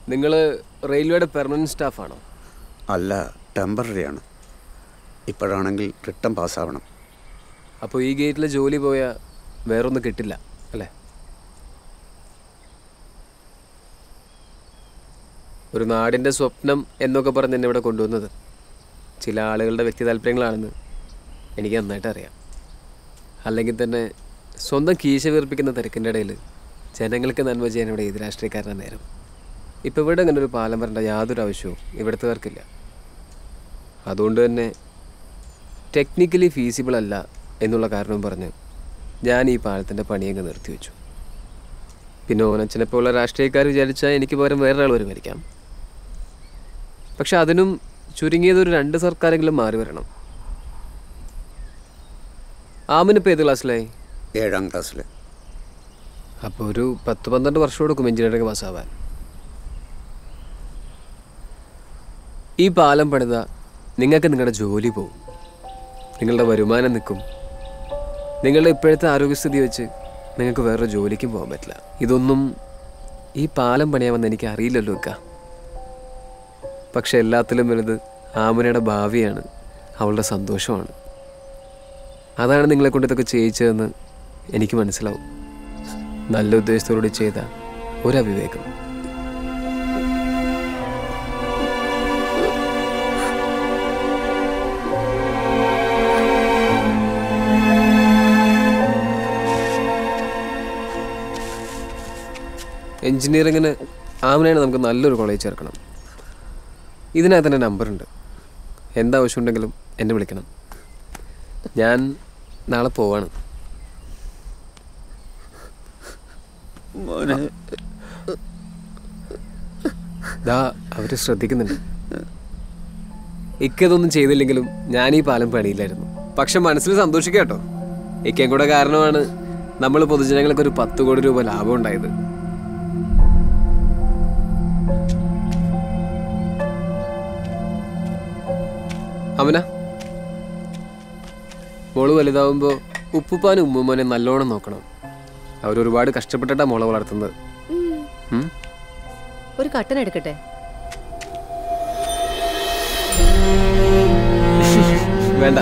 നിങ്ങൾ റെയിൽവേയുടെ പെർമനന്റ് സ്റ്റാഫാണോ അല്ല ടെമ്പററി ആണ് ഇപ്പോഴാണെങ്കിൽ റിട്ടേൺ പാസ്സാവണം അപ്പോൾ ഈ ഗേറ്റിൽ ജോലി പോയാൽ വേറൊന്നും കിട്ടില്ല അല്ലേ ഒരു നാടിൻ്റെ സ്വപ്നം എന്നൊക്കെ പറഞ്ഞ് എന്നെ ഇവിടെ കൊണ്ടുവന്നത് ചില ആളുകളുടെ വ്യക്തി താല്പര്യങ്ങളാണെന്ന് എനിക്ക് നന്നായിട്ട് അറിയാം അല്ലെങ്കിൽ തന്നെ സ്വന്തം കീശ വീർപ്പിക്കുന്ന തിരക്കിൻ്റെ ഇടയിൽ ജനങ്ങൾക്ക് നന്മ ചെയ്യാൻ ഇവിടെ ഏത് രാഷ്ട്രീയക്കാരനാണ് നേരം ഇപ്പോൾ ഇവിടെ അങ്ങനെ ഒരു പാലം വരേണ്ട യാതൊരു ആവശ്യവും ഇവിടുത്തുകാർക്കില്ല അതുകൊണ്ട് തന്നെ ടെക്നിക്കലി ഫീസിബിൾ അല്ല എന്നുള്ള കാരണവും പറഞ്ഞ് ഞാൻ ഈ പാലത്തിൻ്റെ പണിയങ്ങ് നിർത്തിവെച്ചു പിന്നെ ഓനച്ചനെപ്പോലുള്ള രാഷ്ട്രീയക്കാർ വിചാരിച്ചാൽ എനിക്ക് പകരം വേറൊരാൾ വരുമായിരിക്കാം പക്ഷെ അതിനും ചുരുങ്ങിയത് ഒരു രണ്ട് സർക്കാരെങ്കിലും മാറി വരണം ആമിനിപ്പോൾ ഏത് ക്ലാസ്സിലായി ഏഴാം ക്ലാസ്സിൽ അപ്പോൾ ഒരു പത്ത് പന്ത്രണ്ട് വർഷം എടുക്കും എഞ്ചിനീയറിംഗ് പാസ്സാവാൻ ഈ പാലം പണിത നിങ്ങൾക്ക് നിങ്ങളുടെ ജോലി പോകും നിങ്ങളുടെ വരുമാനം നിൽക്കും നിങ്ങളുടെ ഇപ്പോഴത്തെ ആരോഗ്യസ്ഥിതി വെച്ച് നിങ്ങൾക്ക് വേറൊരു ജോലിക്കും പോകാൻ പറ്റില്ല ഇതൊന്നും ഈ പാലം പണിയാമെന്ന് എനിക്ക് അറിയില്ലല്ലോ ഇക്ക പക്ഷെ എല്ലാത്തിലും വലുത് ആമുനയുടെ ഭാവിയാണ് അവളുടെ സന്തോഷമാണ് അതാണ് നിങ്ങളെ കൊണ്ട് ഇതൊക്കെ ചെയ്യിച്ചതെന്ന് എനിക്ക് മനസ്സിലാവും നല്ല ഉദ്ദേശത്തോടുകൂടി ചെയ്ത ഒരവിവേകം എൻജിനീയറിങ്ങിന് ആമനയാണ് നമുക്ക് നല്ലൊരു കോളേജ് ചേർക്കണം ഇതിനകത്ത് എൻ്റെ നമ്പറുണ്ട് എന്താവശ്യമുണ്ടെങ്കിലും എന്നെ വിളിക്കണം ഞാൻ നാളെ പോവാണ് മോനെ ദാ അവർ ശ്രദ്ധിക്കുന്നുണ്ട് ഇക്കതൊന്നും ചെയ്തില്ലെങ്കിലും ഞാൻ ഈ പാലം പണിയില്ലായിരുന്നു പക്ഷെ മനസ്സിൽ സന്തോഷിക്കാം കേട്ടോ ഇക്കയും കൂടെ കാരണമാണ് നമ്മൾ പൊതുജനങ്ങൾക്ക് ഒരു പത്ത് കോടി രൂപ ലാഭം ഉണ്ടായത് അവന മോള് വലുതാവുമ്പോൾ ഉപ്പുപ്പാനും ഉമ്മുമ്മനെ നല്ലോണം നോക്കണം അവരൊരുപാട് കഷ്ടപ്പെട്ടിട്ടാ മോളെ വളർത്തുന്നത് ഉം? ഒരു കട്ടൻ എടുക്കട്ടെ വേണ്ട